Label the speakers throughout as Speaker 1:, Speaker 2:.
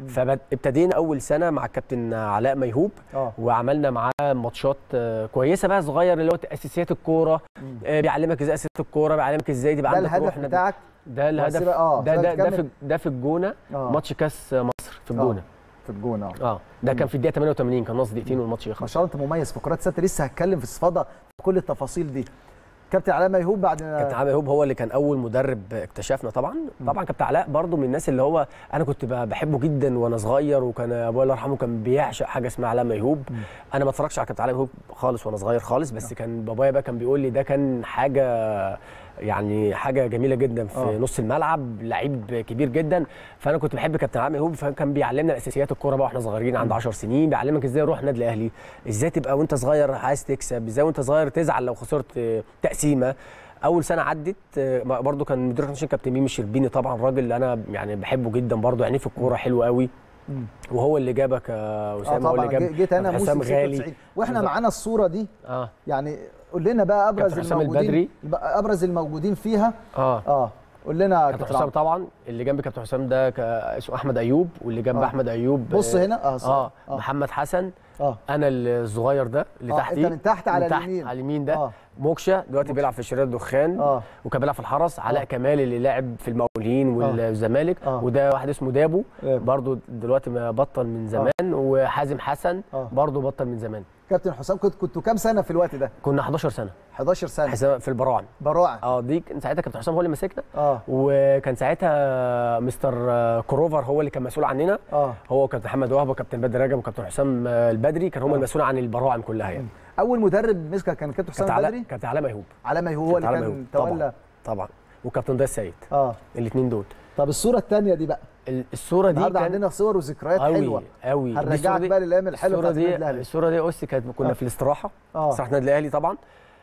Speaker 1: فابتدينا اول سنه مع الكابتن علاء ميهوب
Speaker 2: اه
Speaker 1: وعملنا معاه ماتشات آه، كويسه بقى صغير اللي هو اساسيات الكوره آه، بيعلمك ازاي اساسيات الكوره بيعلمك ازاي تبقى
Speaker 2: ده
Speaker 1: عندك روح
Speaker 2: الهدف
Speaker 1: نادي.
Speaker 2: بتاعك
Speaker 1: ده الهدف
Speaker 2: بقى- آه،
Speaker 1: ده ده ده
Speaker 2: كمل.
Speaker 1: في ده في الجونه
Speaker 2: آه.
Speaker 1: ماتش كاس مصر في الجونه
Speaker 2: في الجون اه
Speaker 1: اه ده كان في الدقيقه 88 كان ناقص دقيقتين والماتش
Speaker 2: ما
Speaker 1: يخلص
Speaker 2: شاء الله انت مميز في كرات السله لسه هتكلم في الصفاده في كل التفاصيل دي كابتن علاء ميهوب بعد
Speaker 1: كابتن علاء ميهوب هو اللي كان اول مدرب اكتشفنا طبعا طبعا كابتن علاء برضو من الناس اللي هو انا كنت ب- بحبه جدا وانا صغير وكان ابويا الله يرحمه كان بيعشق حاجه اسمها علاء ميهوب انا ما اتفرجتش على كابتن علاء ميهوب خالص وانا صغير خالص بس كان بابايا بقى كان بيقول لي ده كان حاجه يعني حاجه جميله جدا في
Speaker 2: آه.
Speaker 1: نص الملعب لعيب كبير جدا فانا كنت بحب كابتن علاء ميهوب فكان بيعلمنا اساسيات الكوره بقى واحنا صغيرين عند 10 سنين بيعلمك ازاي تروح النادي الاهلي ازاي تبقى وانت صغير عايز تكسب ازاي وانت صغير تزعل لو خسرت آه، تقسيمه اول سنه عدت آه، برضو كان مدير التنشين كابتن ميمي الشربيني طبعا راجل اللي انا يعني بحبه جدا برضو يعني في الكوره حلو قوي
Speaker 2: مم.
Speaker 1: وهو اللي جابك يا
Speaker 2: اه
Speaker 1: اسامه هو
Speaker 2: طبعا
Speaker 1: اللي جاب
Speaker 2: جي- جيت انا
Speaker 1: حسام
Speaker 2: موسم
Speaker 1: غالي
Speaker 2: 96 واحنا
Speaker 1: بالظبط.
Speaker 2: معانا الصوره دي
Speaker 1: اه
Speaker 2: يعني قول لنا بقى ابرز
Speaker 1: كابتن حسام
Speaker 2: الموجودين
Speaker 1: البدري.
Speaker 2: ابرز الموجودين فيها
Speaker 1: اه
Speaker 2: اه قول لنا
Speaker 1: كابتن
Speaker 2: كابتن
Speaker 1: حسام
Speaker 2: عمرو.
Speaker 1: طبعا اللي جنب كابتن حسام ده ك- اسمه احمد ايوب واللي جنب
Speaker 2: آه.
Speaker 1: احمد ايوب
Speaker 2: بص
Speaker 1: آه،
Speaker 2: هنا اه صح.
Speaker 1: اه
Speaker 2: اه,
Speaker 1: محمد حسن
Speaker 2: آه.
Speaker 1: انا الصغير ده اللي
Speaker 2: آه،
Speaker 1: تحتي
Speaker 2: أنت من تحت على
Speaker 1: من تحت
Speaker 2: اليمين.
Speaker 1: على اليمين ده
Speaker 2: آه.
Speaker 1: موكشا دلوقتي بيلعب في شرير الدخان
Speaker 2: اه
Speaker 1: وكان بيلعب في الحرس علاء كمال اللي لعب في المقاولين والزمالك
Speaker 2: آه.
Speaker 1: وده واحد اسمه دابو
Speaker 2: دابو.
Speaker 1: برضو دلوقتي ما بطل من زمان وحازم حسن
Speaker 2: آه.
Speaker 1: برضو بطل من زمان
Speaker 2: كابتن حسام كنت كنتوا كام سنه في الوقت ده
Speaker 1: كنا 11 سنه
Speaker 2: 11 سنه
Speaker 1: حسام في البراعم
Speaker 2: براعم
Speaker 1: اه دي كان ساعتها كابتن حسام هو اللي ماسكنا
Speaker 2: اه
Speaker 1: وكان ساعتها مستر كروفر هو اللي كان مسؤول عننا
Speaker 2: اه
Speaker 1: هو وكابتن محمد وهب وكابتن بدر رجب وكابتن حسام البدري كان هم
Speaker 2: آه.
Speaker 1: المسؤول عن البراعم كلها يعني
Speaker 2: اول مدرب مسكك كان كابتن حسام
Speaker 1: كابتن علاء
Speaker 2: البدري
Speaker 1: كابتن علاء ميهوب
Speaker 2: على ما هو اللي
Speaker 1: كابتن علاء
Speaker 2: كان
Speaker 1: ميهوب.
Speaker 2: تولى
Speaker 1: طبعا طبعا وكابتن ضياء السيد
Speaker 2: اه
Speaker 1: الاثنين دول
Speaker 2: طب الصوره الثانيه دي بقى
Speaker 1: ال- الصوره دي
Speaker 2: النهارده
Speaker 1: كان
Speaker 2: عندنا صور وذكريات
Speaker 1: قوي
Speaker 2: حلوه
Speaker 1: قوي
Speaker 2: هنرجعك بقى للايام الحلوه
Speaker 1: الصوره
Speaker 2: بتاعت النادي
Speaker 1: دي
Speaker 2: الاهلي
Speaker 1: الصوره دي اسي كانت كنا
Speaker 2: آه.
Speaker 1: في الاستراحه
Speaker 2: اه
Speaker 1: استراحه النادي الاهلي طبعا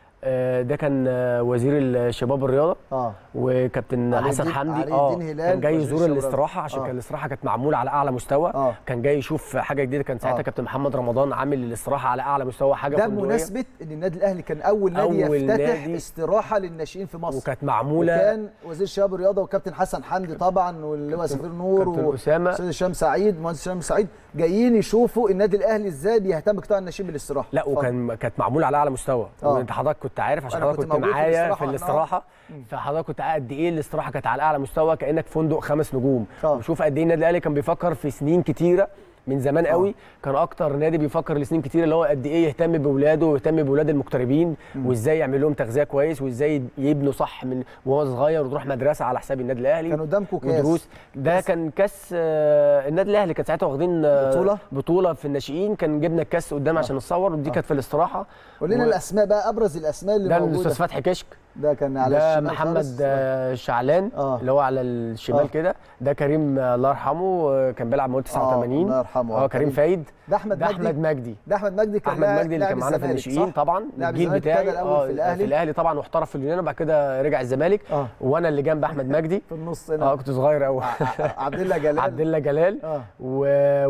Speaker 1: آه، ده كان آه، وزير الشباب والرياضه
Speaker 2: اه
Speaker 1: وكابتن
Speaker 2: علي
Speaker 1: حسن
Speaker 2: الدين-
Speaker 1: حمدي
Speaker 2: علي
Speaker 1: اه
Speaker 2: الدين هلال
Speaker 1: كان جاي
Speaker 2: وزير
Speaker 1: يزور
Speaker 2: الشباب
Speaker 1: الاستراحه عشان
Speaker 2: آه.
Speaker 1: كان الاستراحه كانت معموله على اعلى مستوى
Speaker 2: اه
Speaker 1: كان جاي يشوف حاجه جديده كان ساعتها
Speaker 2: آه.
Speaker 1: كابتن محمد رمضان عامل الاستراحه على اعلى مستوى حاجه
Speaker 2: ده
Speaker 1: فندقية.
Speaker 2: بمناسبه ان النادي الاهلي كان اول نادي
Speaker 1: أول
Speaker 2: يفتتح
Speaker 1: نادي.
Speaker 2: استراحه للناشئين في مصر
Speaker 1: وكانت معموله
Speaker 2: وكان وزير الشباب والرياضه وكابتن حسن حمدي طبعا واللواء
Speaker 1: كابتن-
Speaker 2: سفير نور
Speaker 1: كابتن أسامة.
Speaker 2: واستاذ هشام سعيد مهندس هشام سعيد جايين يشوفوا النادي الاهلي ازاي بيهتم بقطاع الناشئين بالاستراحه
Speaker 1: لا
Speaker 2: اتفضل.
Speaker 1: وكان كانت معموله على اعلى مستوى
Speaker 2: آه.
Speaker 1: وانت حضرتك كنت عارف عشان
Speaker 2: أنا
Speaker 1: حضرتك
Speaker 2: كنت
Speaker 1: كنت
Speaker 2: موجود في
Speaker 1: معايا
Speaker 2: الاستراحة،
Speaker 1: في
Speaker 2: أنا-
Speaker 1: الاستراحه فحضرتك كنت قاعد قد ايه الاستراحه كانت على اعلى مستوى كانك فندق خمس نجوم
Speaker 2: آه.
Speaker 1: وشوف قد ايه النادي الاهلي كان بيفكر في سنين كتيره من زمان
Speaker 2: آه.
Speaker 1: قوي كان اكتر نادي بيفكر لسنين كتير اللي هو قد ايه يهتم باولاده ويهتم باولاد المغتربين وازاي يعمل لهم تغذيه كويس وازاي يبنوا صح من وهو صغير وتروح مدرسه على حساب النادي الاهلي
Speaker 2: كان قدامكم كاس
Speaker 1: ودروس ده كان كاس آه، النادي الاهلي كان ساعتها واخدين آه،
Speaker 2: بطولة؟
Speaker 1: بطوله في الناشئين كان جبنا الكاس قدام عشان نصور ودي كانت في الاستراحه
Speaker 2: قول لنا
Speaker 1: و-
Speaker 2: الاسماء بقى ابرز الاسماء اللي
Speaker 1: ده
Speaker 2: موجوده
Speaker 1: الاستاذ فتحي كشك
Speaker 2: ده كان على
Speaker 1: ده
Speaker 2: الشمال
Speaker 1: محمد
Speaker 2: خالص.
Speaker 1: آه، شعلان
Speaker 2: آه.
Speaker 1: اللي هو على الشمال
Speaker 2: آه.
Speaker 1: كده ده كريم آه، الله يرحمه آه، كان بيلعب مواليد
Speaker 2: آه،
Speaker 1: 89
Speaker 2: الله يرحمه
Speaker 1: اه كريم فايد
Speaker 2: ده احمد
Speaker 1: ده
Speaker 2: مجدي
Speaker 1: احمد مجدي
Speaker 2: ده احمد مجدي كان
Speaker 1: احمد
Speaker 2: لاعب-
Speaker 1: مجدي اللي
Speaker 2: لاعب
Speaker 1: كان معانا في
Speaker 2: الزمالك،
Speaker 1: الناشئين
Speaker 2: صح؟
Speaker 1: طبعا
Speaker 2: لاعب
Speaker 1: الجيل
Speaker 2: الزمالك
Speaker 1: بتاعي
Speaker 2: ابتدى الأول
Speaker 1: آه،
Speaker 2: في الأهلي.
Speaker 1: في الاهلي طبعا واحترف في اليونان وبعد كده رجع الزمالك
Speaker 2: اه
Speaker 1: وانا اللي جنب احمد مجدي
Speaker 2: في النص
Speaker 1: اه
Speaker 2: هنا
Speaker 1: كنت صغير قوي
Speaker 2: عبد الله جلال
Speaker 1: عبد الله جلال
Speaker 2: اه
Speaker 1: و...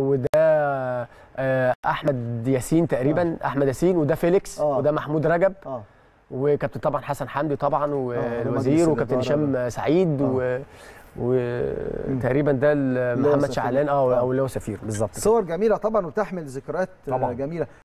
Speaker 1: وده آه، احمد ياسين تقريبا احمد ياسين وده فيليكس
Speaker 2: آه.
Speaker 1: وده محمود رجب
Speaker 2: اه
Speaker 1: وكابتن طبعا حسن حمدي طبعا
Speaker 2: مجلس
Speaker 1: والوزير وكابتن
Speaker 2: الإدارة
Speaker 1: هشام سعيد و... وتقريبا ده ال-
Speaker 2: اللي هو
Speaker 1: محمد
Speaker 2: سفير.
Speaker 1: شعلان اه
Speaker 2: آه.
Speaker 1: او اللي هو سفير بالظبط كده.
Speaker 2: صور جميله طبعا وتحمل ذكريات آه،
Speaker 1: طبعاً.
Speaker 2: جميله